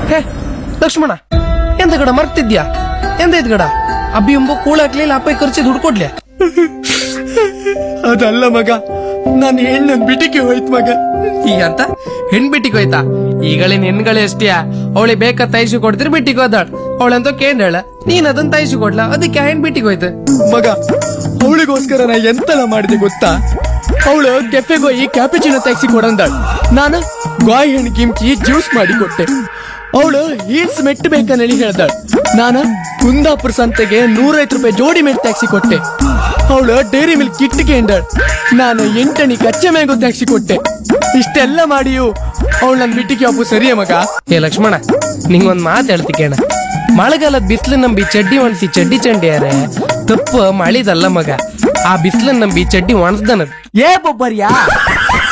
ಹೇ ಲಕ್ಷ್ಮಣ ಎಂತ ಗಡ ಮರ್ತಿದ್ಯಾ ಎಂದೈತ್ ಗಡ ಅಬ್ಬಿ ಎಂಬ ಕೂಳಾಕ್ಲಿಲ್ಲ ಅಪ್ಪ ಖರ್ಚಿ ದುಡ್ಡು ಕೊಡ್ಲೆ ಅದಲ್ಲ ಮಗ ನಾನು ಹೆಣ್ಣನ್ ಬಿಟಿಗೆ ಹೋಯ್ತು ಮಗ ಈಗ ಅಂತ ಹೆಣ್ ಬಿಟ್ಟಿಗೆ ಹೋಯ್ತಾ ಈಗಳಿನ ಹೆಣ್ಗಳೇ ಅಷ್ಟಿಯಾ ಅವಳಿಗೆ ಬೇಕಾ ತೈಸು ಕೊಡ್ತೀರಿ ಬಿಟ್ಟಿಗೆ ಹೋದಾಳ ಅವಳಂತ ಕೇಂದ್ರ ನೀನ್ ಅದನ್ನ ತೈಸು ಕೊಡ್ಲಾ ಅದಕ್ಕೆ ಹೆಣ್ ಬಿಟ್ಟಿಗೆ ಹೋಯ್ತು ಮಗ ಅವಳಿಗೋಸ್ಕರ ನಾ ಎಂತೆಲ್ಲ ಮಾಡಿದೆ ಗೊತ್ತಾ ಅವಳು ಕೆಫೆಗೆ ಹೋಗಿ ಕ್ಯಾಪಿಚಿನೋ ತೆಗ್ಸಿ ಕೊಡಂದಾಳು ನಾನು ಗಾಯ್ ಹಣ್ಣು ಕಿಮ್ಚಿ ಜ್ಯೂಸ್ ಮಾಡಿ ಕೊಟ್ಟೆ ಅವಳು ಹೀಲ್ಸ್ ಮೆಟ್ ಬೇಕಂದೇಳಿ ಹೇಳ್ದಾಳು ನಾನು ಕುಂದಾಪುರ ಸಂತೆಗೆ ನೂರೈವತ್ತು ರೂಪಾಯಿ ಜೋಡಿ ಮೆಟ್ ಟ್ಯಾಕ್ಸಿ ಕೊಟ್ಟೆ ಅವಳು ಡೈರಿ ಮಿಲ್ಕ್ ಕಿಟ್ಟಿಗೆ ಎಂದಾಳು ನಾನು ಎಂಟಣಿ ಕಚ್ಚೆ ಮ್ಯಾಂಗೋ ಟ್ಯಾಕ್ಸಿ ಕೊಟ್ಟೆ ಇಷ್ಟೆಲ್ಲ ಮಾಡಿಯು ಅವಳು ನನ್ನ ಬಿಟ್ಟಿಗೆ ಅಪ್ಪು ಸರಿಯೇ ಮಗ ಏ ಲಕ್ಷ್ಮಣ ನಿಂಗೊಂದ್ ಮಾತು ಹೇಳ್ತಿ ಕೇಳ ಮಳೆಗಾಲದ ಬಿಸಿಲು ನಂಬಿ ಚಡ್ಡಿ ಒಣಸಿ ಚಡ್ಡಿ ಚಂಡಿಯಾರೆ ತಪ್ಪು ಮಳಿದಲ್ಲ ಮಗ ಆ ಬಿಸಿಲನ್ನ ನಂಬಿ ಚಡ್ಡಿ ಒಣಸ್ದನದ್ ಏ ಬೊಬ್ಬರ್ಯಾ